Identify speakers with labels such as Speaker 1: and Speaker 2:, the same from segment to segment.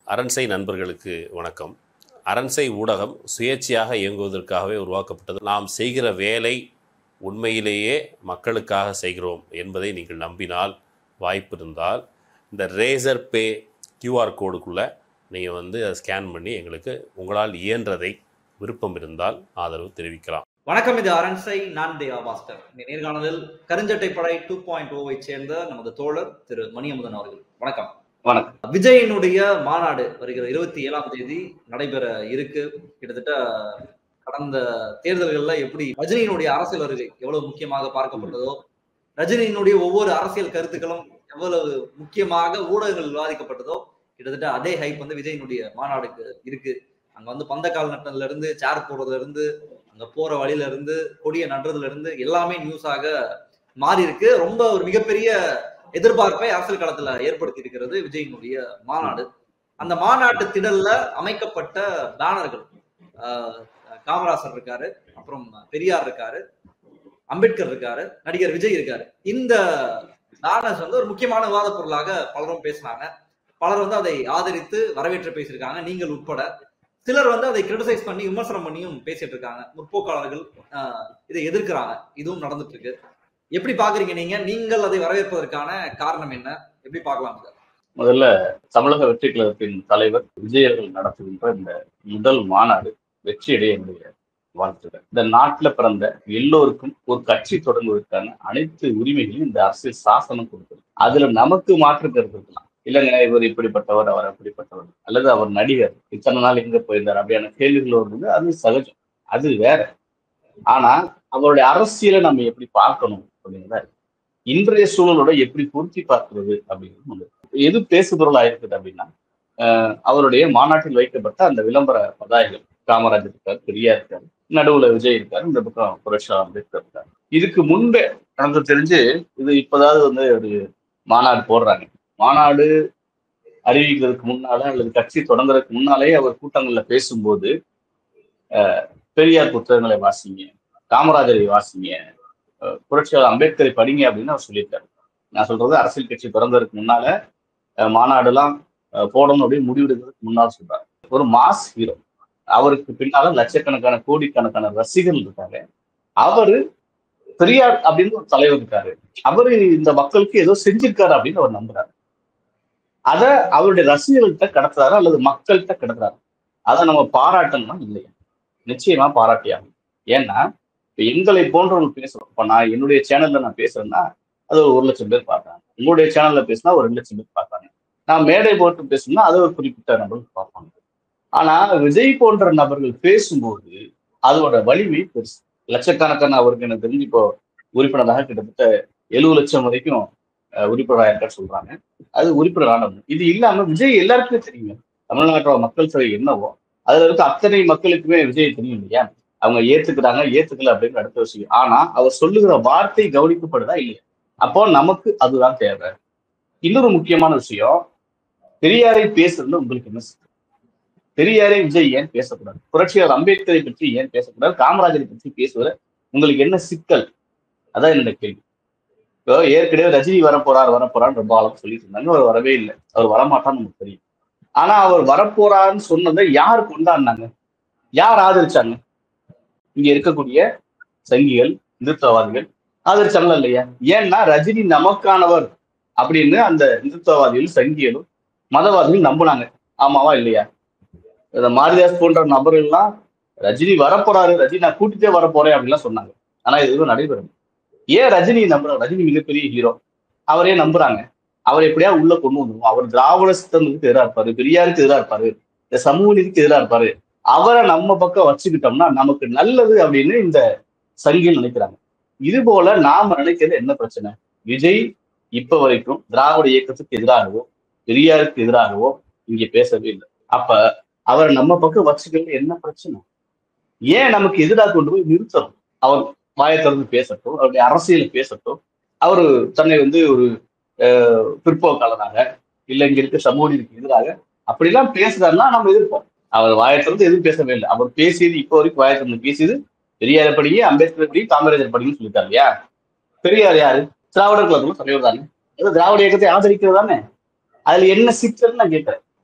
Speaker 1: அரண்சை நண்பர்களுக்கு வணக்கம் அரண்சை ஊடகம் சுயேட்சையாக இயங்குவதற்காகவே உருவாக்கப்பட்டது நாம் செய்கிற வேலை உண்மையிலேயே மக்களுக்காக செய்கிறோம் என்பதை நீங்கள் நம்பினால் வாய்ப்பு இருந்தால் இந்த ரேசர் பே கியூஆர் கோடுக்குள்ளே நீங்கள் வந்து அதை ஸ்கேன் பண்ணி எங்களுக்கு உங்களால் இயன்றதை விருப்பம் இருந்தால் ஆதரவு தெரிவிக்கலாம்
Speaker 2: வணக்கம் இது அரண்சை நான் தேவா பாஸ்கர் இந்த நேர்காணலில் கருஞ்சட்டை படை டூ பாயிண்ட் ஓவை சேர்ந்த நமது தோழர் திரு மணியமுதன் அவர்கள் வணக்கம்
Speaker 3: வணக்கம்
Speaker 2: விஜயனுடைய மாநாடு வருகிற இருபத்தி ஏழாம் தேதி நடைபெற இருக்கு கிட்டத்தட்ட கடந்த தேர்தல்கள்ல எப்படி ரஜினியினுடைய அரசியல் வருகை எவ்வளவு முக்கியமாக பார்க்கப்பட்டதோ ரஜினியினுடைய ஒவ்வொரு அரசியல் கருத்துக்களும் எவ்வளவு முக்கியமாக ஊடகங்கள் விவாதிக்கப்பட்டதோ கிட்டத்தட்ட அதே ஹைப் வந்து விஜயனுடைய மாநாடுக்கு இருக்கு அங்க வந்து பந்தக்கால் நட்டதுல இருந்து சேர் போடுறதுல இருந்து அங்க போற வழியில இருந்து கொடிய நடுறதுல இருந்து எல்லாமே நியூஸாக மாறி இருக்கு ரொம்ப ஒரு மிகப்பெரிய எதிர்பார்ப்பை அரசியல் களத்துல ஏற்படுத்தி இருக்கிறது விஜயினுடைய மாநாடு அந்த மாநாட்டு திடல்ல அமைக்கப்பட்ட பேனர்கள் ஆஹ் காமராசர் இருக்காரு அப்புறம் பெரியார் இருக்காரு அம்பேத்கர் இருக்காரு நடிகர் விஜய் இருக்காரு இந்த பேனர்ஸ் வந்து ஒரு முக்கியமான விவாத பொருளாக பலரும் பேசினாங்க பலர் வந்து அதை ஆதரித்து வரவேற்று பேசியிருக்காங்க நீங்கள் உட்பட சிலர் வந்து அதை கிரிட்டிசைஸ் பண்ணி விமர்சனம் பண்ணியும் பேசிட்டு இருக்காங்க முற்போக்காளர்கள் ஆஹ் இதை எதிர்க்கிறாங்க இதுவும் நடந்துட்டு இருக்கு எப்படி பாக்குறீங்க நீங்க நீங்கள் அதை வரவேற்பதற்கான காரணம் என்ன எப்படி பார்க்கலாம் இதை?
Speaker 3: முதல்ல தமிழக வெற்றி கழகத்தின் தலைவர் விஜய் அவர்கள் நடத்துகின்ற இந்த முதல் மாநாடு வெற்றியடைய என்னுடைய வாழ்த்துக்கள் இந்த நாட்டுல பிறந்த எல்லோருக்கும் ஒரு கட்சி தொடங்குவதற்கான அனைத்து உரிமைகளையும் இந்த அரசியல் சாசனம் கொடுக்குது அதுல நமக்கு மாற்று கருத்து இருக்கலாம் இல்லைங்க இவர் இப்படிப்பட்டவர் அவர் அப்படிப்பட்டவர் அல்லது அவர் நடிகர் இத்தனை நாள் எங்க போயிருந்தார் அப்படியான கேள்விகள் வருது அது சகஜம் அது வேற ஆனா அவருடைய அரசியலை நம்ம எப்படி பார்க்கணும் அப்படிங்கிறத இன்றைய சூழலோட எப்படி பொருத்தி பார்க்கிறது அப்படிங்கிறது ஒண்ணு. எது பேசுபொருளா இருக்குது அப்படின்னா அஹ் அவருடைய மாநாட்டில் வைக்கப்பட்ட அந்த விளம்பர பதாகைகள் காமராஜர் இருக்காரு பெரியார் இருக்காரு நடுவுல விஜய் இருக்காரு இந்த பக்கம் புரட்சா அம்பேத்கர் இருக்காரு இதுக்கு முன்பே எனக்கு தெரிஞ்சு இது இப்போதாவது வந்து ஒரு மாநாடு போடுறாங்க மாநாடு அறிவிக்கிறதுக்கு முன்னால அல்லது கட்சி தொடங்குறதுக்கு முன்னாலே அவர் கூட்டங்கள்ல பேசும்போது அஹ் பெரியார் புத்தகங்களை வாசிங்க காமராஜரை வாசிங்க அஹ் புரட்சியாளர் அம்பேத்கரை படிங்க அப்படின்னு அவர் சொல்லியிருக்காரு நான் சொல்றது அரசியல் கட்சி பிறந்ததுக்கு முன்னால அஹ் மாநாடுலாம் அஹ் போடணும் அப்படின்னு முடிவெடுக்கிறதுக்கு முன்னால் சொல்றாரு ஒரு மாஸ் ஹீரோ அவருக்கு பின்னால லட்சக்கணக்கான கோடிக்கணக்கான ரசிகர்கள் இருக்காங்க அவரு பெரியார் அப்படின்னு ஒரு தலைவர் இருக்காரு அவரு இந்த மக்களுக்கு ஏதோ செஞ்சிருக்காரு அப்படின்னு அவர் நம்புறாரு அத அவருடைய ரசிகர்கள்ட்ட கடத்துறாரு அல்லது மக்கள்கிட்ட கடத்துறாரு அதை நம்ம பாராட்டணும்னா இல்லையா நிச்சயமா பாராட்டியாகும் ஏன்னா இப்ப எங்களை போன்றவங்க பேசுறோம் இப்ப நான் என்னுடைய சேனல்ல நான் பேசுறேன்னா அது ஒரு ஒரு லட்சம் பேர் பார்ப்பாங்க உங்களுடைய சேனல்ல பேசினா ஒரு ரெண்டு லட்சம் பேர் பார்ப்பாங்க நான் மேடை போட்டு பேசணும்னா அது ஒரு குறிப்பிட்ட நபர்கள் பார்ப்பாங்க ஆனா விஜய் போன்ற நபர்கள் பேசும்போது அதோட வலிமை பெருசு லட்சக்கணக்கான அவருக்கு எனக்கு தெரிஞ்சு இப்போ உறுப்பினராக கிட்டத்தட்ட எழுபது லட்சம் வரைக்கும் அஹ், உறுப்பினராக இருக்க சொல்றாங்க அது உறுப்பினரான இது இல்லாம விஜய் எல்லாருக்குமே தெரியும் தமிழ்நாட்டோட மக்கள் தொகை என்னவோ அதுல இருக்க அத்தனை மக்களுக்குமே விஜய் தெரியும் இல்லையா அவங்க ஏத்துக்கிறாங்க ஏத்துக்கல அப்படின்னு அடுத்த விஷயம் ஆனா அவர் சொல்லுகிற வார்த்தை கவனிக்கப்படுதா இல்லையா அப்போ நமக்கு அதுதான் தேவை இன்னொரு முக்கியமான விஷயம் பெரியாரை பேசுறதுல உங்களுக்கு என்ன சிக்கல்? பெரியாரை விஜய் ஏன் பேசக்கூடாது புரட்சியாளர் அம்பேத்கரை பற்றி ஏன் பேசக்கூடாது காமராஜரை பற்றி பேசுவத உங்களுக்கு என்ன சிக்கல் அதான் என்னோட கேள்வி இப்போ ஏற்கனவே ரஜினி வரப்போறார் வரப்போறான்னு ரொம்ப ஆளும் சொல்லிட்டு இருந்தாங்க அவர் வரவே இல்லை அவர் வரமாட்டான்னு நமக்கு தெரியும் ஆனா அவர் வரப்போறாருன்னு சொன்னதை யார் கொண்டாடினாங்க யார் ஆதரிச்சாங்க இங்க இருக்கக்கூடிய சங்கிகள் இந்துத்துவவாதிகள் ஆதரிச்சாங்களா இல்லையா ஏன்னா ரஜினி நமக்கானவர் அப்படின்னு அந்த இந்துத்துவவாதிகளும் சங்கிகளும் மதவாதிகளும் நம்புனாங்க ஆமாவா இல்லையா இந்த மாரிதாஸ் போன்ற நபர்கள்லாம் ரஜினி வரப்போறாரு ரஜினி நான் கூட்டிட்டே வரப்போறேன் அப்படின்லாம் சொன்னாங்க ஆனா இது எதுவும் நடைபெறும் ஏன் ரஜினி நம்புறாங்க ரஜினி மிகப்பெரிய ஹீரோ அவரே நம்புறாங்க அவர் எப்படியா உள்ள கொண்டு வந்துருவோம் அவர் திராவிட சித்தனுக்கு எதிராக இருப்பாரு பெரியாருக்கு எதிராக இருப்பாரு இந்த சமூக நீதிக்கு எதிராக இருப்பாரு அவரை நம்ம பக்கம் வச்சுக்கிட்டோம்னா நமக்கு நல்லது அப்படின்னு இந்த சங்கிகள் நினைக்கிறாங்க இது போல நாம நினைக்கிறது என்ன பிரச்சனை விஜய் இப்ப வரைக்கும் திராவிட இயக்கத்துக்கு எதிராகவோ பெரியாருக்கு எதிராகவோ இங்க பேசவே இல்லை அப்ப அவரை நம்ம பக்கம் வச்சுக்கிறது என்ன பிரச்சனை ஏன் நமக்கு எதிராக கொண்டு போய் நிறுத்தணும் அவர் வாயை திறந்து பேசட்டும் அவருடைய அரசியல் பேசட்டும் அவரு தன்னை வந்து ஒரு அஹ், பிற்போக்காளராக இல்ல இங்க இருக்க சமூக நீதிக்கு எதிராக அப்படிலாம் பேசுறாருன்னா நம்ம எதிர்ப்போம் அவர் வாயை திறந்து எதுவும் பேசவே இல்லை அவர் பேசியது இப்போ வரைக்கும் வாயை திறந்து பேசியது பெரியாரை படிங்க அம்பேத்கர் படி காமராஜர் படிங்கன்னு சொல்லிட்டாரு இல்லையா பெரியார் யாரு திராவிடர் கழகத்துல தலைவர் தானே அது திராவிட இயக்கத்தை ஆதரிக்கிறது தானே அதுல என்ன சிக்கல்னு நான் கேட்கிறேன்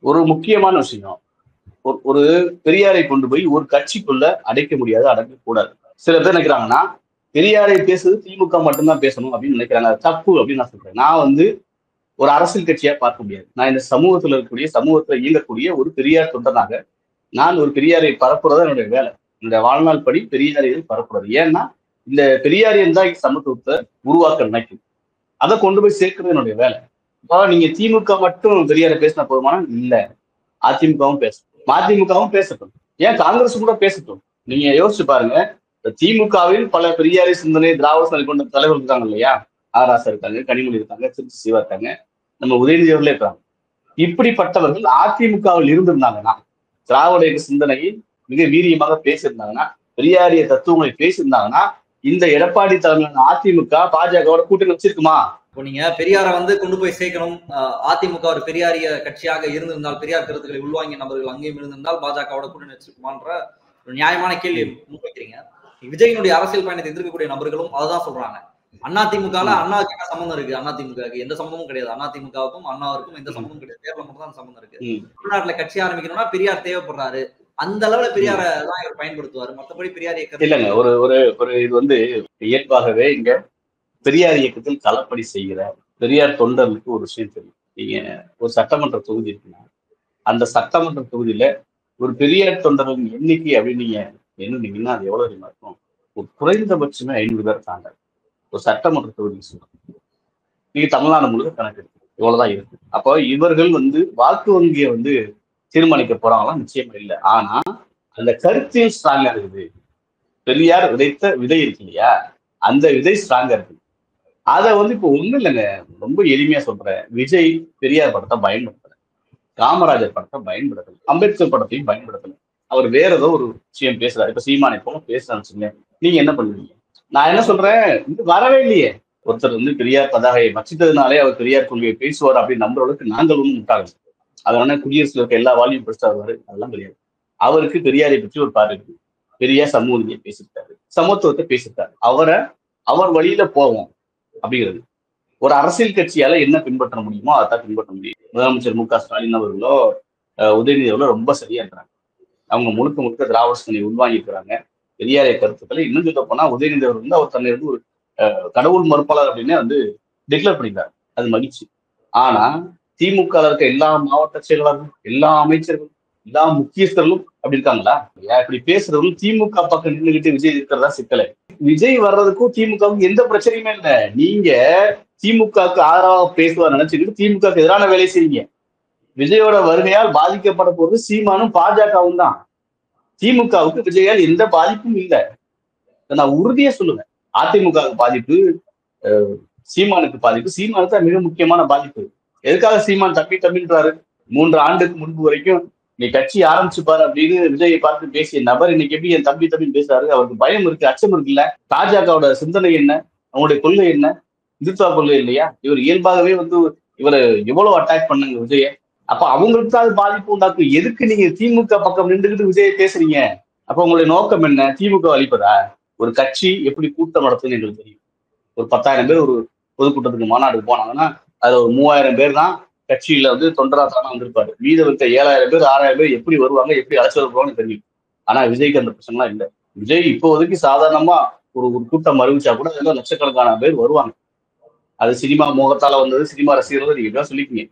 Speaker 3: ஒரு முக்கியமான விஷயம் ஒரு- ஒரு பெரியாரை கொண்டு போய் ஒரு கட்சிக்குள்ள அடைக்க முடியாது அடக்க கூடாது சில பேர் நினைக்கிறாங்கன்னா பெரியாரை பேசுறது திமுக மட்டும்தான் பேசணும் அப்படின்னு நினைக்கிறாங்க அது தப்பு அப்படின்னு நான் சொல்றேன் நான் வந்து ஒரு அரசியல் கட்சியா பார்க்க முடியாது நான் இந்த சமூகத்துல இருக்கக்கூடிய சமூகத்துல இயங்கக்கூடிய ஒரு பெரியார் தொண்டனாக நான் ஒரு பெரியாரை பரப்புறது என்னுடைய வேலை இந்த வாழ்நாள் படி பெரியாரியல் பரப்புறது ஏன்னா இந்த பெரியாரியன் தான் சமத்துவத்தை உருவாக்க நினைக்கும் அதை கொண்டு போய் சேர்க்கறது என்னுடைய வேலை இப்போ நீங்க திமுக மட்டும் பெரியாரை பேசினா போதுமானா இல்ல அதிமுகவும் பேசட்டும் மதிமுகவும் பேசட்டும் ஏன் காங்கிரஸ் கூட பேசட்டும் நீங்க யோசிச்சு பாருங்க இந்த திமுகவில் பல பெரியாரி சிந்தனை திராவிட சிந்தனை கொண்ட தலைவர்கள் இருக்காங்க இல்லையா ஆராசா இருக்காங்க கனிமொழி இருக்காங்க திருச்சி சிவா இருக்காங்க நம்ம உதயநிதி அவர்களே இருக்காங்க இப்படிப்பட்டவர்கள் அதிமுகவில் இருந்திருந்தாங்கன்னா திராவிட இயக்க சிந்தனையில் மிக வீரியமாக பேசியிருந்தாங்கன்னா பெரியாரிய தத்துவங்களை பேசியிருந்தாங்கன்னா இந்த எடப்பாடி தலைமையிலான அதிமுக பாஜகவோட கூட்டணி வச்சிருக்குமா
Speaker 2: இப்போ நீங்க பெரியாரை வந்து கொண்டு போய் சேர்க்கணும் அஹ் அதிமுக ஒரு பெரியாரிய கட்சியாக இருந்திருந்தால் பெரியார் கருத்துக்களை உள்வாங்கிய நபர்கள் அங்கேயும் இருந்திருந்தால் பாஜகவோட கூட்டணி வச்சிருக்குமான்ற ஒரு நியாயமான கேள்வி முன்வைக்கிறீங்க விஜயனுடைய அரசியல் பயணத்தை எதிர்க்கக்கூடிய நபர்களும் அதுதான் சொல்றாங்க அதிமுகல அண்ணாவுக்கு என்ன சம்பந்தம் இருக்கு அதிமுகவுக்கு எந்த சம்பந்தமும் கிடையாது அதிமுகவுக்கும் அண்ணாவுக்கும் எந்த சம்பந்தமும் கிடையாது தேர்தல் மட்டும் தான் சம்பந்தம் இருக்கு
Speaker 3: ம்.
Speaker 2: தமிழ்நாட்டுல கட்சி ஆரம்பிக்கணும்னா பெரியார் தேவைப்படுறாரு அந்த அளவுல பெரியார தான் இவர் பயன்படுத்துவாரு மத்தபடி பெரியார் இயக்கத்தை
Speaker 3: இல்லைங்க ஒரு ஒரு ஒரு இது வந்து இயல்பாகவே இங்க பெரியார் இயக்கத்தில் களப்பணி செய்கிற பெரியார் தொண்டர்களுக்கு ஒரு விஷயம் தெரியும் நீங்க ஒரு சட்டமன்ற தொகுதி இருக்குன்னா அந்த சட்டமன்ற தொகுதியில ஒரு பெரியார் தொண்டர்களின் எண்ணிக்கை அப்படின்னு நீங்க எண்ணுனீங்கன்னா அது எவ்வளவு தெரியுமா இருக்கும் ஒரு குறைந்தபட்சமே ஐநூறு பேர் தாங்க ஒரு சட்டமன்ற தொகுதி சொல்றேன் நீங்க தமிழ்நாடு முழுக்க கணக்கு இருக்கு இவ்வளவுதான் இருக்கு அப்போ இவர்கள் வந்து வாக்கு வங்கியை வந்து தீர்மானிக்க போறாங்களா நிச்சயமா இல்லை ஆனா அந்த கருத்தியல் ஸ்ட்ராங்கா இருக்குது பெரியார் விதைத்த விதை இருக்கு இல்லையா அந்த விதை ஸ்ட்ராங்கா இருக்கு அதை வந்து இப்போ ஒண்ணும் இல்லைங்க ரொம்ப எளிமையா சொல்றேன் விஜய் பெரியார் படத்தை பயன்படுத்தல காமராஜர் படத்தை பயன்படுத்தல அம்பேத்கர் படத்தையும் பயன்படுத்தல அவர் வேற ஏதோ ஒரு விஷயம் பேசுறாரு இப்ப சீமானை போல பேசுறான்னு வச்சுங்க நீங்க என்ன பண்ணுவீங்க நான் என்ன சொல்றேன் இது வரவே இல்லையே ஒருத்தர் வந்து பெரியார் பதாகையை வச்சிட்டதுனாலே அவர் பெரியார் கொள்கையை பேசுவார் அப்படின்னு நம்புற அளவுக்கு நாங்கள் ஒன்றும் முட்டாங்க அதனால குடியரசுல இருக்க எல்லா வாலியும் படிச்சு வருவாரு அதெல்லாம் கிடையாது அவருக்கு பெரியாரை பற்றி ஒரு பார்வை இருக்கு பெரியார் சமூக நீதியை பேசியிருக்காரு சமத்துவத்தை பேசியிருக்காரு அவரை அவர் வழியில போவோம் அப்படிங்கிறது ஒரு அரசியல் கட்சியால என்ன பின்பற்ற முடியுமோ அதான் பின்பற்ற முடியும் முதலமைச்சர் மு க ஸ்டாலின் அவர்களோ அஹ், உதயநிதி அவர்களோ ரொம்ப சரியா இருக்கிறாங்க அவங்க முழுக்க முழுக்க திராவிட சிந்தனை உள்வாங்கி இருக்கிறாங்க பெரியாரை கருத்துக்களை இன்னும் சொல்ல போனா உதயநிதி அவர் வந்து அவர் தன்னை வந்து ஒரு அஹ், கடவுள் மறுப்பாளர் அப்படின்னே வந்து டிக்ளேர் பண்ணிட்டார் அது மகிழ்ச்சி ஆனா திமுக ல இருக்க எல்லா மாவட்ட செயலாளர்களும் எல்லா அமைச்சர்களும் எல்லா முக்கியஸ்தர்களும் அப்படி இருக்காங்களா ஏன் இப்படி பேசுறவங்களும் திமுக பக்கம் நின்றுகிட்டு விஜய் இருக்கிறதா சிக்கலை விஜய் வர்றதுக்கும் திமுகவுக்கும் எந்த பிரச்சனையுமே இல்ல நீங்க திமுகவுக்கு ஆதரவா பேசுவார் நினைச்சுக்கிட்டு திமுகவுக்கு எதிரான வேலை செய்யுங்க விஜயோட வருகையால் பாதிக்கப்பட போறது சீமானும் பாஜகவும் தான் திமுகவுக்கு விஜயால் எந்த பாதிப்பும் இல்லை இதை நான் உறுதியா சொல்லுவேன் அதிமுகவுக்கு பாதிப்பு அஹ், சீமானுக்கு பாதிப்பு சீமானுக்கு தான் மிக முக்கியமான பாதிப்பு எதுக்காக சீமான் தம்பி தம்பின்றாரு மூன்று ஆண்டுக்கு முன்பு வரைக்கும் நீ கட்சி ஆரம்பிச்சுப்பாரு அப்படின்னு விஜயை பார்த்து பேசிய நபர் இன்னைக்கு எப்படி என் தம்பி தம்பி பேசுறாரு அவருக்கு பயம் இருக்கு அச்சம் இருக்குல்ல பாஜகவோட சிந்தனை என்ன அவங்களுடைய கொள்கை என்ன இந்துத்துவ கொள்கை இல்லையா இவர் இயல்பாகவே வந்து இவரை எவ்வளவு அட்டாக் பண்ணுங்க விஜய அப்ப அவங்களுக்கு தான் அது பாதிப்பு உண்டாக்கும் எதுக்கு நீங்க திமுக பக்கம் நின்றுகிட்டு விஜயை பேசுறீங்க அப்ப உங்களுடைய நோக்கம் என்ன திமுக அளிப்பதா ஒரு கட்சி எப்படி கூட்டம் நடத்துன்னு எங்களுக்கு தெரியும் ஒரு பத்தாயிரம் பேர் ஒரு பொதுக்கூட்டத்துக்கு மாநாடுக்கு போனாங்கன்னா அதுல ஒரு மூவாயிரம் பேர் தான் கட்சியில வந்து தொண்டராத்தான வந்திருப்பாரு மீதம் இருக்க ஏழாயிரம் பேர் ஆறாயிரம் பேர் எப்படி வருவாங்க எப்படி அழைச்சு வருவாங்கன்னு தெரியும் ஆனா விஜய்க்கு அந்த பிரச்சனைலாம் இல்லை விஜய் இப்போதைக்கு சாதாரணமா ஒரு ஒரு கூட்டம் அறிவிச்சா கூட அதுல லட்சக்கணக்கான பேர் வருவாங்க அது சினிமா முகத்தால வந்தது சினிமா ரசிகர்கள் நீங்க எப்படியா சொல்லிக்கீங்க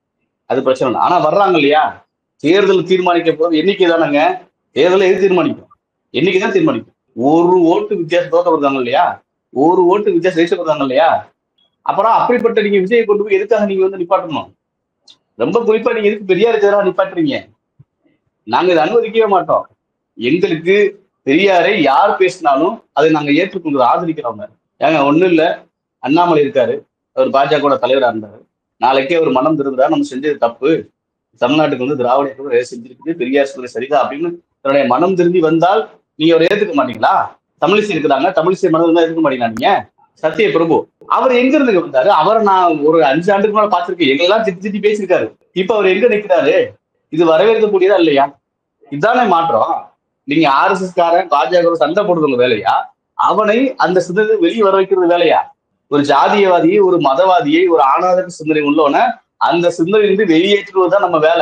Speaker 3: அது பிரச்சனை இல்லை ஆனா வர்றாங்க இல்லையா தேர்தல் தீர்மானிக்க போறது எண்ணிக்கை தானேங்க தேர்தலை எது தீர்மானிக்கும் எண்ணிக்கை தான் தீர்மானிக்கும் ஒரு ஓட்டு வித்தியாசம் தோக்க வருவாங்க இல்லையா ஒரு ஓட்டு வித்தியாசம் ஜெயிச்சு வருவாங்க இல்லையா அப்புறம் அப்படிப்பட்ட நீங்க விஜயை கொண்டு போய் எதுக்காக நீங்க வந்து நிப்பாட்டணும் ரொம்ப குறிப்பா நீங்க எதுக்கு பெரியார் எதிராக நிப்பாட்டுறீங்க நாங்க இதை அனுமதிக்கவே மாட்டோம் எங்களுக்கு பெரியாரை யார் பேசினாலும் அதை நாங்க ஏற்றுக்கொண்டு ஆதரிக்கிறவங்க ஏங்க ஒண்ணும் இல்ல அண்ணாமலை இருக்காரு அவர் பாஜக தலைவரா இருந்தாரு நாளைக்கே அவர் மனம் திருந்தா நம்ம செஞ்சது தப்பு தமிழ்நாட்டுக்கு வந்து திராவிட இயக்கம் எதை செஞ்சிருக்குது பெரியார் சொல்றது சரிதான் அப்படின்னு தன்னுடைய மனம் திரும்பி வந்தால் நீங்க அவரை ஏத்துக்க மாட்டீங்களா தமிழிசை இருக்கிறாங்க தமிழிசை மனம் இருந்தா ஏத்துக்க மாட்டீங்களா நீங்க சத்திய பிரபு அவர் எங்க இருந்து வந்தாரு அவரை நான் ஒரு அஞ்சு ஆண்டுக்கு மேல பாத்திருக்கேன் எங்கெல்லாம் திட்டி திட்டி பேசியிருக்காரு இப்ப அவர் எங்க நிக்கிறாரு இது வரவேற்கக்கூடியதா இல்லையா இதுதானே மாற்றம் நீங்க ஆர்எஸ்எஸ் காரன் பாஜக சண்டை போடுறவங்க வேலையா அவனை அந்த சிந்தனை வெளியே வர வைக்கிறது வேலையா ஒரு ஜாதியவாதியை ஒரு மதவாதியை ஒரு ஆணாத சிந்தனை உள்ளவன அந்த சிந்தனையிலிருந்து வெளியேற்றுவது தான் நம்ம வேலை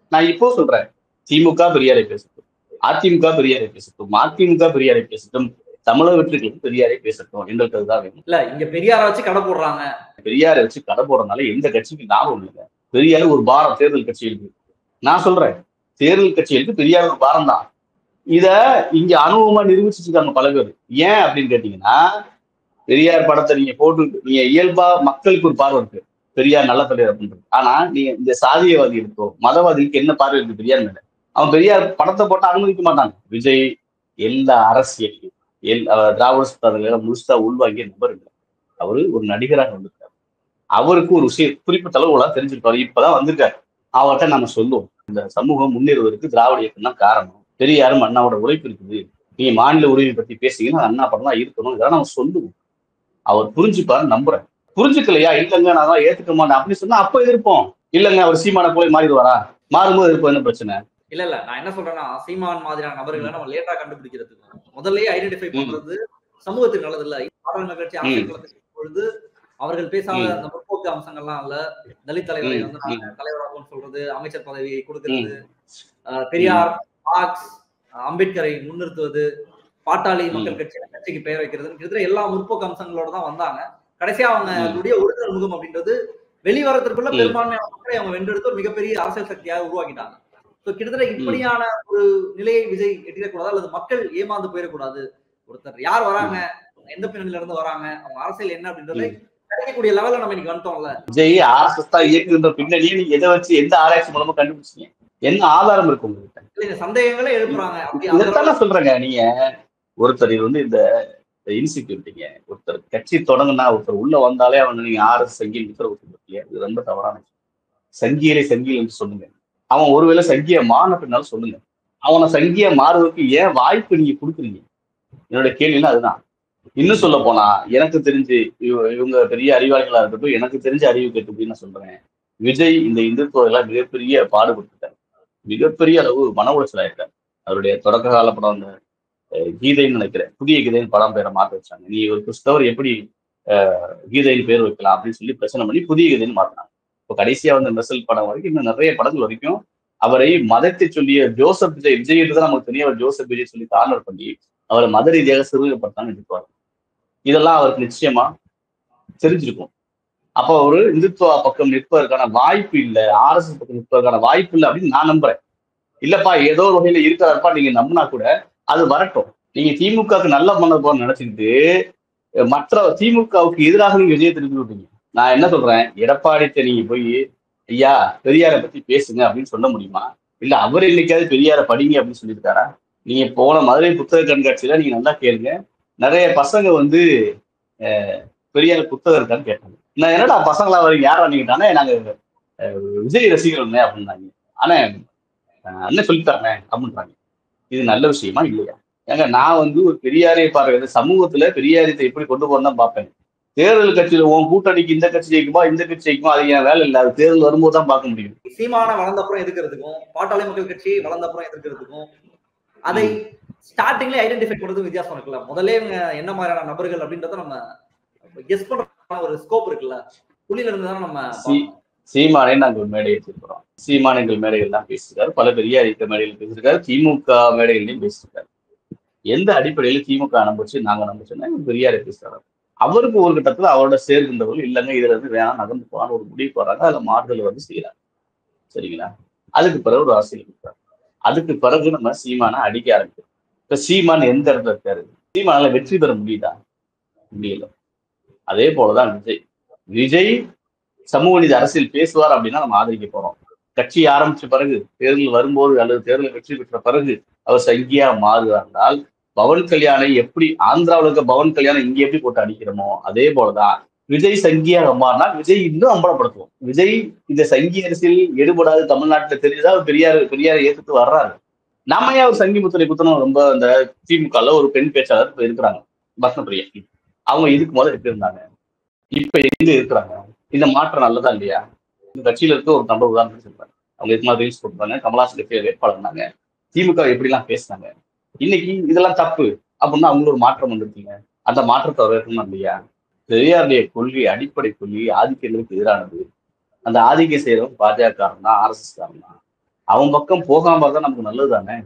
Speaker 3: நான் இப்போ சொல்றேன் திமுக பெரியாரை பேசட்டும் அதிமுக பெரியாரை பேசட்டும் மதிமுக பெரியாரை பேசட்டும் தமிழக வெற்றிகளுக்கு பெரியாரை பேசட்டும் எங்களுக்கு அதுதான் வேணும்
Speaker 2: இல்ல இங்க பெரியார வச்சு கடை போடுறாங்க
Speaker 3: பெரியாரை வச்சு கடை போடுறதுனால எந்த கட்சிக்கு லாபம் இல்லைங்க பெரியார் ஒரு பாரம் தேர்தல் கட்சிகளுக்கு நான் சொல்றேன் தேர்தல் கட்சிகளுக்கு பெரியார் ஒரு பாரம் தான் இத இங்க அனுபவமா நிரூபிச்சுட்டு இருக்காங்க பல பேர் ஏன் அப்படின்னு கேட்டீங்கன்னா பெரியார் படத்தை நீங்க போட்டு நீங்க இயல்பா மக்களுக்கு ஒரு பார்வை இருக்கு பெரியார் நல்ல தலைவர் அப்படின்றது ஆனா நீங்க இந்த சாதியவாதி இருக்கோ மதவாதிக்கு என்ன பார்வை இருக்கு பெரியார் மேல அவன் பெரியார் படத்தை போட்டு அனுமதிக்க மாட்டாங்க விஜய் எல்லா அரசியலையும் எல் அஹ் திராவிட சித்தாந்தங்களை முழுசா உள்வாங்கிய நபர் இல்லை அவரு ஒரு நடிகராக வந்திருக்காரு அவருக்கு ஒரு விஷயம் குறிப்பிட்ட அளவுலாம் தெரிஞ்சிருப்பாரு இப்பதான் வந்திருக்காரு அவர்கிட்ட நம்ம சொல்லுவோம் இந்த சமூகம் முன்னேறுவதற்கு திராவிட இயக்கம் தான் காரணம் பெரியாரும் அண்ணாவோட உழைப்பு இருக்குது நீங்க மாநில உரிமை பத்தி பேசுறீங்கன்னா அண்ணா படம் தான் இருக்கணும் இதெல்லாம் நம்ம சொல்லுவோம் அவர் புரிஞ்சுப்பாரு நம்புறேன் புரிஞ்சுக்கலையா இல்லைங்க நான் தான் ஏத்துக்க மாட்டேன் அப்படின்னு சொன்னா அப்ப எதிர்ப்போம் இல்லைங்க அவர் சீமான போய் மாறிடுவாரா மாறும்போது இருப்போம் என்ன பிரச்சனை
Speaker 2: இல்ல இல்ல நான் என்ன சொல்றேன்னா சீமான் மாதிரியான நபர்களை நம்ம லேட்டா கண்டுபிடிக்கிறதுக்கு முதல்லயே ஐடென்டிஃபை பண்றது சமூகத்துக்கு நல்லது இல்ல பாராளுமன்ற கட்சி அரசியல் களத்துக்கு பொழுது அவர்கள் பேசாத
Speaker 3: ம்.
Speaker 2: அந்த முற்போக்கு அம்சங்கள்லாம் இல்ல தலித் தலைவரை
Speaker 3: ம்,
Speaker 2: வந்து நாங்க தலைவராகவும் சொல்றது அமைச்சர் பதவியை
Speaker 3: ம்,
Speaker 2: கொடுக்கிறது அஹ், பெரியார் மார்க்ஸ் அஹ், அம்பேத்கரை முன்னிறுத்துவது பாட்டாளி மக்கள் கட்சி கட்சிக்கு பெயர் வைக்கிறது கிட்டத்தட்ட எல்லா முற்போக்கு அம்சங்களோட தான் வந்தாங்க கடைசியா அவங்களுடைய ஒரிஜினல் முகம் அப்படின்றது வெளிவரத்திற்குள்ள
Speaker 3: ம்.
Speaker 2: பெரும்பான்மையான மக்களை அவங்க வென்றெடுத்து ஒரு மிகப்பெரிய அரசியல் சக்தியாக உருவாக்கிட்டாங்க So, கிட்டத்தட்ட இப்படியான ஒரு நிலையை விஜய் எட்டிடக்கூடாது அல்லது மக்கள் ஏமாந்து போயிடக்கூடாது ஒருத்தர் யார் வராங்க எந்த பின்னணியில இருந்து வராங்க அவங்க அரசியல் என்ன அப்படின்றதை கிடைக்கக்கூடிய லெவல்ல நம்ம இன்னைக்கு வந்துட்டோம்ல
Speaker 3: விஜய் ஆர்எஸ்எஸ் தான் இயக்குகின்ற பின்னணியை நீங்க எதை வச்சு எந்த ஆராய்ச்சி மூலமா கண்டுபிடிச்சீங்க என்ன ஆதாரம் இருக்கு உங்ககிட்ட
Speaker 2: இல்ல இந்த சந்தேகங்களே எழுப்புறாங்க அப்படி அந்த
Speaker 3: இதைத்தான் நான் சொல்றேங்க நீங்க ஒருத்தர் இது வந்து இந்த இன்சிக்யூரிட்டிங்க ஒருத்தர் கட்சி தொடங்குனா ஒருத்தர் உள்ள வந்தாலே அவன் நீங்க ஆர்எஸ் சங்கியில் உத்தரவு இல்லையா இது ரொம்ப தவறான விஷயம். சங்கியலை சங்கியல் என்று சொல்லுங்க அவன் ஒருவேளை சங்கிய மாறின பின்னாலும் சொல்லுங்க அவனை சங்கிய மாறுவதற்கு ஏன் வாய்ப்பு நீங்க கொடுக்குறீங்க என்னோட கேள்வினா அதுதான் இன்னும் சொல்ல போனா எனக்கு தெரிஞ்சு இவ- இவங்க பெரிய அறிவாளிகளா இருக்கட்டும் எனக்கு தெரிஞ்ச அறிவு கேட்டு நான் சொல்றேன் விஜய் இந்த இந்துத்துவ எல்லாம் மிகப்பெரிய பாடுபட்டுட்டார் மிகப்பெரிய அளவு மன உளைச்சல் ஆயிருக்காரு அவருடைய தொடக்க கால படம் அந்த அஹ், கீதைன்னு நினைக்கிறேன் புதிய கீதைன்னு படம் பேரை மாத்த வச்சாங்க நீ ஒரு கிறிஸ்தவர் எப்படி அஹ், கீதைன்னு பேர் வைக்கலாம் அப்படின்னு சொல்லி பிரச்சனை பண்ணி புதிய கீதைன்னு மாத்தினாங்க இப்போ கடைசியா வந்த மெர்சல் படம் வரைக்கும் இன்னும் நிறைய படங்கள் வரைக்கும் அவரை மதத்தை சொல்லிய ஜோசப் விஜய் விஜய் தான் நமக்கு தெரியும் அவர் ஜோசப் விஜய் சொல்லி கார்னர் பண்ணி அவரை மத ரீதியாக சிறுமைப்படுத்தான்னு நினைப்பார் இதெல்லாம் அவருக்கு நிச்சயமா தெரிஞ்சிருக்கும் அப்போ ஒரு இந்துத்துவ பக்கம் நிற்பதற்கான வாய்ப்பு இல்லை ஆர்எஸ்எஸ் பக்கம் நிற்பதற்கான வாய்ப்பு இல்லை அப்படின்னு நான் நம்புறேன் இல்லப்பா ஏதோ ஒரு வகையில இருக்கிறப்பா நீங்க நம்பினா கூட அது வரட்டும் நீங்க திமுகவுக்கு நல்ல பண்ண போன்னு நினைச்சுக்கிட்டு அஹ், மற்ற திமுகவுக்கு எதிராக நீங்க விஜயை திருப்பி விட்டீங்க நான் என்ன சொல்றேன் எடப்பாடிட்ட நீங்க போய் ஐயா பெரியாரை பத்தி பேசுங்க அப்படின்னு சொல்ல முடியுமா இல்ல அவர் இன்னைக்காவது பெரியாரை படிங்க அப்படின்னு சொல்லியிருக்காரா நீங்க போன மதுரை புத்தக கண்காட்சியில நீங்க நல்லா கேளுங்க நிறைய பசங்க வந்து அஹ், பெரியார் புத்தகம் இருக்கான்னு கேட்டாங்க நான் என்னடா பசங்களா வரீங்க யாரா நீங்க தானே நாங்க அஹ், விஜய் ரசிகர்கள்னே அப்படின்னாங்க ஆனா அஹ், அண்ணன் சொல்லித்தாங்க அப்படின்றாங்க இது நல்ல விஷயமா இல்லையா ஏங்க நான் வந்து ஒரு பெரியாரை பார்வை சமூகத்துல பெரியாரியத்தை எப்படி கொண்டு போறேன்னு தான் பார்ப்பேன் தேர்தல் கட்சியில உன் கூட்டணிக்கு இந்த கட்சி ஜெயிக்குமா இந்த கட்சி ஜெயிக்குமா அது என் வேலை இல்லை அது தேர்தல் வரும்போது தான் பார்க்க முடியும்
Speaker 2: சீமான வளர்ந்த அப்புறம் எதிர்க்கிறதுக்கும் பாட்டாளி மக்கள் கட்சி வளர்ந்த அப்புறம் எதிர்க்கிறதுக்கும் அதை ஸ்டார்டிங்ல ஐடென்டிஃபை பண்றது வித்தியாசம் இருக்குல்ல முதல்ல இவங்க என்ன மாதிரியான நபர்கள் அப்படின்றத நம்ம கெஸ் பண்ற ஒரு ஸ்கோப் இருக்குல்ல புள்ளியில இருந்து தான் நம்ம
Speaker 3: சி- சீமானே நாங்க ஒரு மேடை வச்சிருக்கிறோம் சீமான் எங்கள் மேடைகள் தான் பேசியிருக்காரு பல பெரிய அறிக்கை மேடைகள் பேசியிருக்காரு திமுக மேடைகள்லையும் பேசியிருக்காரு எந்த அடிப்படையில் திமுக நம்பிச்சு நாங்க நம்பிச்சோன்னா இவர் பெரியாரை பேசுறாரு அவருக்கு ஒரு கட்டத்துல அவரோட சேர்க்கின்றவர்கள் இல்லைங்க இதுல இருந்து வேணாம் நகர்ந்து போறான்னு ஒரு முடிவு போறாங்க அதுல மாறுதல் வந்து செய்யறாங்க சரிங்களா அதுக்கு பிறகு ஒரு அரசியல் இருக்காரு அதுக்கு பிறகு நம்ம சீமானை அடிக்க ஆரம்பிக்கிறோம் இப்ப சீமான் எந்த இடத்துல இருக்காரு சீமானால வெற்றி பெற முடியுதா முடியல அதே போலதான் விஜய் விஜய் சமூக நீதி அரசியல் பேசுவார் அப்படின்னா நம்ம ஆதரிக்க போறோம் கட்சி ஆரம்பிச்ச பிறகு தேர்தல் வரும்போது அல்லது தேர்தலில் வெற்றி பெற்ற பிறகு அவர் சங்கியா மாறுகிறார் பவன் கல்யாணை எப்படி ஆந்திராவில் இருக்க பவன் கல்யாணம் இங்க எப்படி போட்டு அடிக்கிறோமோ அதே போலதான் விஜய் சங்கியாக மாறினா விஜய் இன்னும் அம்பலப்படுத்துவோம் விஜய் இந்த சங்கி அரசியல் எடுபடாது தமிழ்நாட்டுல தெரிஞ்சதா அவர் பெரியார் பெரியாரை ஏத்துட்டு வர்றாரு நம்ம ஏன் ஒரு சங்கி முத்திரை குத்தணும் ரொம்ப இந்த திமுகல ஒரு பெண் பேச்சாளர் இப்ப இருக்கிறாங்க பத்மபிரியா அவங்க இதுக்கு முதல்ல எப்படி இருந்தாங்க இப்ப எங்க இருக்கிறாங்க இந்த மாற்றம் நல்லதா இல்லையா இந்த கட்சியில இருக்க ஒரு நம்பர் உதாரணம் சொல்றாங்க அவங்க இதுக்கு மாதிரி ரீல்ஸ் போட்டுருந்தாங்க கமலாசன் கட்சியில வேட்பாளர்னாங்க திமுக எப்படிலாம் பேசினாங்க இன்னைக்கு இதெல்லாம் தப்பு அப்படின்னா அவங்களும் ஒரு மாற்றம் வந்துருக்கீங்க அந்த மாற்றத்தை வரவேற்கணும் இல்லையா பெரியாருடைய கொள்கை அடிப்படை கொள்கை ஆதிக்கங்களுக்கு எதிரானது அந்த ஆதிக்கம் செய்யறவங்க பாஜக காரன் தான் ஆர்எஸ்எஸ் காரன் தான் அவன் பக்கம் போகாம இருந்தா நமக்கு நல்லது தானே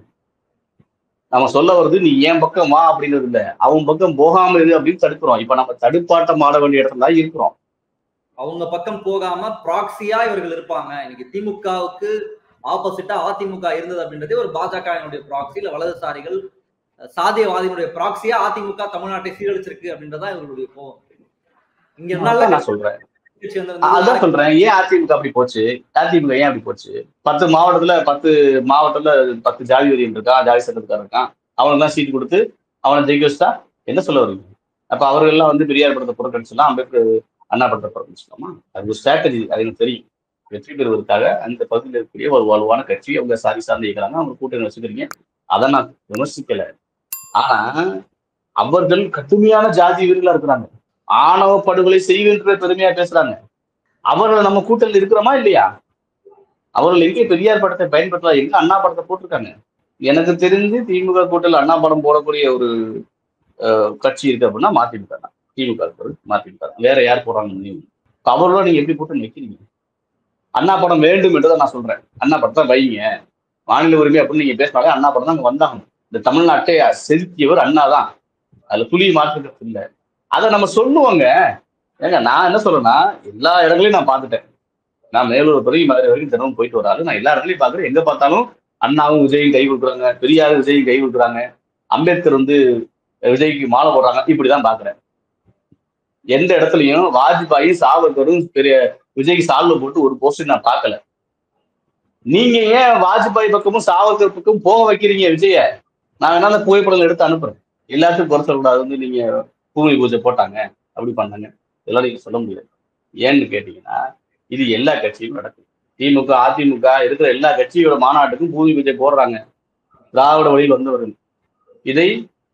Speaker 3: நம்ம சொல்ல வருது நீ என் பக்கம் வா அப்படிங்கிறது இல்ல அவன் பக்கம் போகாம இரு அப்படின்னு தடுக்கிறோம் இப்ப நம்ம தடுப்பாட்டம் ஆட வேண்டிய இடத்துல தான் இருக்கிறோம்
Speaker 2: அவங்க பக்கம் போகாம ப்ராக்சியா இவர்கள் இருப்பாங்க இன்னைக்கு திமுகவுக்கு ஆப்போசிட்டா அதிமுக இருந்தது அப்படின்றதே ஒரு பாஜகவினுடைய ப்ராக்சி இல்ல வலதுசாரிகள் அஹ், சாதியவாதிகளுடைய ப்ராக்சியா அதிமுக தமிழ்நாட்டை சீரழிச்சிருக்கு அப்படின்றதா இவர்களுடைய கோவம் இங்க
Speaker 3: அதான்
Speaker 2: நல்ல
Speaker 3: நான் சொல்றேன்
Speaker 2: கட்சி
Speaker 3: அதான்
Speaker 2: வந்திருந்தது
Speaker 3: சொல்றேன் ஏன் அதிமுக அப்படி போச்சு அதிமுக ஏன் அப்படி போச்சு பத்து மாவட்டத்துல பத்து மாவட்டத்துல பத்து ஜாதி வரியன் இருக்கான் ஜாதி சட்டத்துக்காரன் இருக்கான் அவனுக்கு தான் சீட் கொடுத்து அவனை ஜெயிக்க வச்சுட்டா என்ன சொல்ல வருவீங்க அப்ப அவர்கள் எல்லாம் வந்து பெரியார் படத்தை புறக்கணிச்சலாம் அம்பேத்கர் அண்ணா படத்தை புறக்கணிச்சலாமா அது ஒரு ஸ்ட்ராட்டஜி அது எனக்கு தெரியும் வெற்றி பெறுவதற்காக அந்த பகுதியில் இருக்கக்கூடிய ஒரு வலுவான கட்சி அவங்க சாதி சார்ந்து இருக்கிறாங்க அவங்க கூட்டணி வச்சுக்கிறீங்க அதை நான் விமர்சிக்கல ஆனா அவர்கள் கடுமையான ஜாதி வீரர்களா இருக்கிறாங்க ஆணவ படுகொலை செய்கின்ற பெருமையா பேசுறாங்க அவர்கள் நம்ம கூட்டத்தில் இருக்கிறோமா இல்லையா அவர்கள் எங்கே பெரியார் படத்தை பயன்படுத்தலாம் எங்க அண்ணா படத்தை போட்டிருக்காங்க எனக்கு தெரிஞ்சு திமுக கூட்டத்தில் அண்ணா படம் போடக்கூடிய ஒரு அஹ், கட்சி இருக்கு அப்படின்னா மதிமுக தான் திமுக இருக்கிறது மதிமுக தான் வேற யார் போடுறாங்க நீங்க இப்ப அவர்களோட நீங்க எப்படி கூட்டணி வைக்கிறீங்க அண்ணா படம் வேண்டும் என்றதை நான் சொல்றேன் அண்ணா படத்தை வைங்க மாநில உரிமை அப்படின்னு நீங்க பேசினாலே அண்ணா படம் தான் அங்க வந்தாகணும் இந்த தமிழ்நாட்டை செலுத்தியவர் அண்ணா தான் அதுல புலி மாற்றுக்கிறது இல்லை அதை நம்ம சொல்லுவோங்க ஏங்க நான் என்ன சொல்றேன்னா எல்லா இடங்களையும் நான் பார்த்துட்டேன் நான் மேலூர் வரைக்கும் மதுரை வரைக்கும் தினமும் போயிட்டு வராரு நான் எல்லா இடங்களையும் பார்க்குறேன் எங்க பார்த்தாலும் அண்ணாவும் விஜயும் கை கொடுக்குறாங்க பெரியார் விஜயும் கை கொடுக்குறாங்க அம்பேத்கர் வந்து விஜய்க்கு மாலை போடுறாங்க இப்படிதான் பாக்குறேன் எந்த இடத்துலயும் வாஜ்பாயும் சாவர்கரும் பெரிய விஜய்க்கு சால்வை போட்டு ஒரு போஸ்டர் நான் பார்க்கல நீங்க ஏன் வாஜ்பாய் பக்கமும் சாவர்கர் பக்கமும் போக வைக்கிறீங்க விஜய நான் வேணா அந்த புகைப்படங்கள் எடுத்து அனுப்புறேன் எல்லாத்துக்கும் குறை சொல்லக்கூடாது வந்து நீங்க பூமி பூஜை போட்டாங்க அப்படி பண்ணாங்க இதெல்லாம் நீங்க சொல்ல முடியாது ஏன்னு கேட்டீங்கன்னா இது எல்லா கட்சியும் நடக்கும் திமுக அதிமுக இருக்கிற எல்லா கட்சியோட மாநாட்டுக்கும் பூமி பூஜை போடுறாங்க திராவிட வழியில் வந்தவர்கள் இதை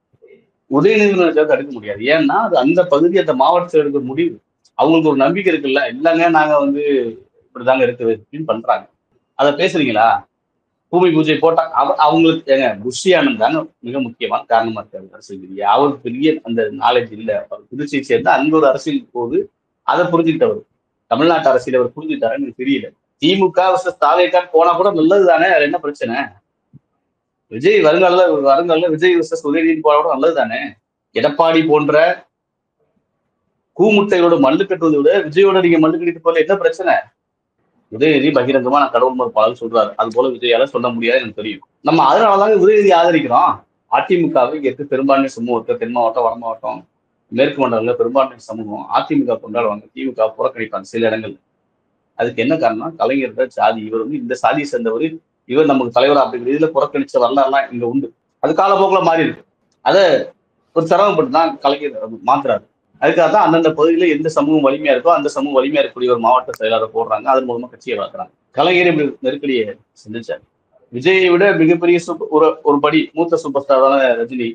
Speaker 3: உதயநிதி தடுக்க முடியாது ஏன்னா அது அந்த பகுதி அந்த மாவட்டத்தில் எடுக்கிற முடிவு அவங்களுக்கு ஒரு நம்பிக்கை இருக்குல்ல இல்லைங்க நாங்க வந்து இப்படிதாங்க இருக்குது அப்படின்னு பண்றாங்க அதை பேசுறீங்களா பூமி பூஜை போட்டா அவ அவங்களுக்கு ஏங்க புஷியானந்த் தாங்க மிக முக்கியமான காரணமா இருக்காரு அரசியல் ரீதியா அவருக்கு பெரிய அந்த நாலேஜ் இல்ல அவர் புதுச்சேரி சேர்ந்து அங்க ஒரு அரசியல் போது அதை புரிஞ்சுக்கிட்டவர் தமிழ்நாட்டு அரசியல் அவர் புரிஞ்சுக்கிட்டாருன்னு எனக்கு தெரியல திமுக வர்சஸ் தாவேக்கான் போனா கூட நல்லது தானே அதுல என்ன பிரச்சனை விஜய் வருங்கால வருங்கால விஜய் வர்சஸ் உதயநிதி போனா கூட நல்லது தானே எடப்பாடி போன்ற கூமுட்டையோட மல்லு கட்டுவதை விட விஜயோட நீங்க மல்லு கட்டிட்டு போல என்ன பிரச்சனை உதயநிதி பகிரங்கமா நான் கடவுள் மறுப்பாளர் சொல்றாரு அது போல விஜயால சொல்ல முடியாது எனக்கு தெரியும் நம்ம அதனாலதாங்க உதயநிதி ஆதரிக்கிறோம் அதிமுகவை இங்க இருக்க பெரும்பான்மை சமூகத்தை தென் மாவட்டம் வட மாவட்டம் மேற்கு மண்டலங்கள்ல பெரும்பான்மை சமூகம் அதிமுக கொண்டாடுவாங்க திமுக புறக்கணிப்பாங்க சில இடங்கள் அதுக்கு என்ன காரணம் கலைஞர்கள் ஜாதி இவர் வந்து இந்த சாதியை சேர்ந்தவர் இவர் நமக்கு தலைவர் அப்படிங்கிற இதுல புறக்கணிச்ச வரலாறுலாம் இங்க உண்டு அது காலப்போக்கில் மாறி இருக்கு அதை ஒரு சிரமப்பட்டு தான் கலைஞர் மாத்துறாரு அதுக்காக தான் அந்தந்த பகுதியில எந்த சமூகம் வலிமையா இருக்கோ அந்த சமூகம் வலிமையா இருக்கக்கூடிய ஒரு மாவட்ட செயலாளர் போடுறாங்க அதன் மூலமா கட்சியை வளர்க்குறாங்க கலைஞர் இப்படி நெருக்கடியை சந்திச்சார் விஜயை விட மிகப்பெரிய சூப்பர் ஒரு ஒரு படி மூத்த சூப்பர் ஸ்டாரான ரஜினி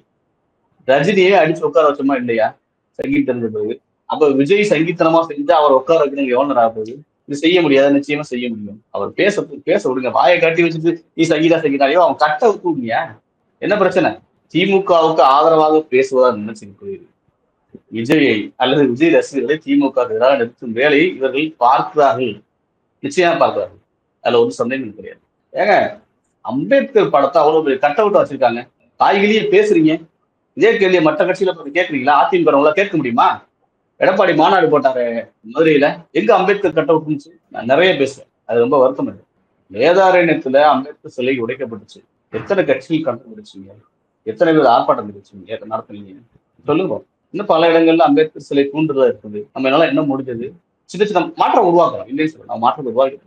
Speaker 3: ரஜினியே அடிச்சு உட்கார வச்சோமா இல்லையா சங்கீத் தெரிஞ்ச பிறகு அப்ப விஜய் சங்கீத்தனமா செஞ்சு அவர் உட்கார வைக்கணும் எவ்வளவு நேரம் ஆகுது இது செய்ய முடியாது நிச்சயமா செய்ய முடியும் அவர் பேச பேச விடுங்க வாயை கட்டி வச்சுட்டு நீ சங்கீதா சங்கீதாயோ அவன் கட்ட விட்டுங்க என்ன பிரச்சனை திமுகவுக்கு ஆதரவாக பேசுவதா நினைச்சு விஜயை அல்லது விஜய் ரசிகர்களை திமுக எதிராக நிறுத்தும் வேலையை இவர்கள் பார்க்கிறார்கள் நிச்சயமா பார்க்கிறார்கள் அதுல ஒரு சந்தேகம் கிடையாது ஏங்க அம்பேத்கர் படத்தை அவ்வளவு பெரிய கட்ட விட்டு வச்சிருக்காங்க தாய்கிலேயே பேசுறீங்க இதே கேள்வியை மற்ற கட்சியில போய் கேட்குறீங்களா அதிமுக கேட்க முடியுமா எடப்பாடி மாநாடு போட்டாரு மதுரையில எங்க அம்பேத்கர் கட்ட விட்டுச்சு நான் நிறைய பேசுறேன் அது ரொம்ப வருத்தம் இருக்கு வேதாரண்யத்துல அம்பேத்கர் சிலை உடைக்கப்பட்டுச்சு எத்தனை கட்சிகள் கண்டுபிடிச்சீங்க எத்தனை பேர் ஆர்ப்பாட்டம் தெரிவிச்சீங்க நடத்துனீங்க சொல்லுங்க இன்னும் பல இடங்கள்ல அம்பேத்கர் சிலை தூண்டுதலா இருக்குது நம்ம என்னால என்ன முடிஞ்சது சின்ன சின்ன மாற்றம் உருவாக்குறோம் இல்லைன்னு சொல்ல நம்ம மாற்றம் உருவாக்கிட்டு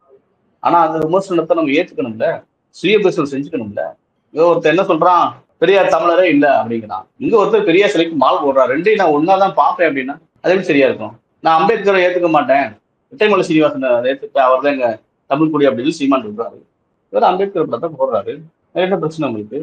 Speaker 3: ஆனா அந்த விமர்சனத்தை நம்ம ஏத்துக்கணும்ல சுய பேசல் செஞ்சுக்கணும்ல இங்க ஒருத்தர் என்ன சொல்றான் பெரியார் தமிழரே இல்ல அப்படிங்கிறான் இங்க ஒருத்தர் பெரியார் சிலைக்கு மால் போடுறான் ரெண்டையும் நான் ஒன்னாதான் பார்ப்பேன் அப்படின்னா அது எப்படி சரியா இருக்கும் நான் அம்பேத்கரை ஏத்துக்க மாட்டேன் விட்டைமலை சீனிவாசன் ஏத்துக்க அவர் தான் எங்க தமிழ் குடி அப்படின்னு சீமான் சொல்றாரு இவர் அம்பேத்கர் படத்தை போடுறாரு என்ன பிரச்சனை உங்களுக்கு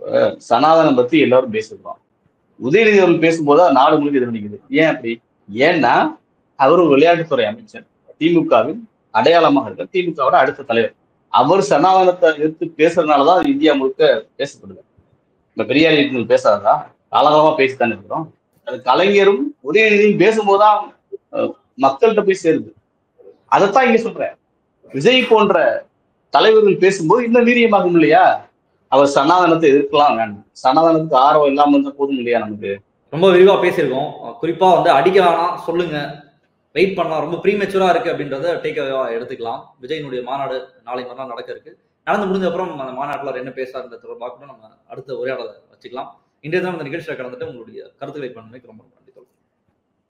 Speaker 3: சனாதனம் பத்தி எல்லாரும் பேசுறோம் உதயநிதி அவர்கள் பேசும்போது நாடு முழுக்க எதிர்நீக்குது ஏன் அப்படி ஏன்னா அவர் ஒரு விளையாட்டுத்துறை அமைச்சர் திமுகவின் அடையாளமாக இருக்க திமுகவோட அடுத்த தலைவர் அவர் சனாதனத்தை எடுத்து பேசுறதுனாலதான் இந்தியா முழுக்க பேசப்படுது இப்ப பெரியார் இயக்கங்கள் பேசாதா காலகாலமா பேசித்தானே இருக்கிறோம் அது கலைஞரும் உதயநிதியும் பேசும்போதுதான் மக்கள்கிட்ட போய் சேருது அதைத்தான் இங்க சொல்றேன் விஜய் போன்ற தலைவர்கள் பேசும்போது இன்னும் வீரியமாகும் இல்லையா அவர் சனாதனத்தை எதிர்க்கலாம் வேண்டாம் சனாதனத்துக்கு ஆர்வம் இல்லாம இருந்தா போதும் இல்லையா நமக்கு
Speaker 2: ரொம்ப விரிவா பேசியிருக்கோம் அஹ் குறிப்பா வந்து அடிக்க வேணாம் சொல்லுங்க வெயிட் பண்ணலாம் ரொம்ப ப்ரீமெச்சூரா இருக்கு அப்படின்றத டேக் எடுத்துக்கலாம் விஜயனுடைய மாநாடு நாளை மறுநாள் நடக்க இருக்கு நடந்து முடிஞ்ச அப்புறம் அந்த மாநாட்டில் அவர் என்ன பேசாருன்ற தொடர்பாக கூட நம்ம அடுத்த உரையாடலை வச்சுக்கலாம் இன்றைய தினம் அந்த நிகழ்ச்சியில் கலந்துட்டு உங்களுடைய கருத்துக்களை பண்ணுறதுக்கு ரொம்ப நன்றி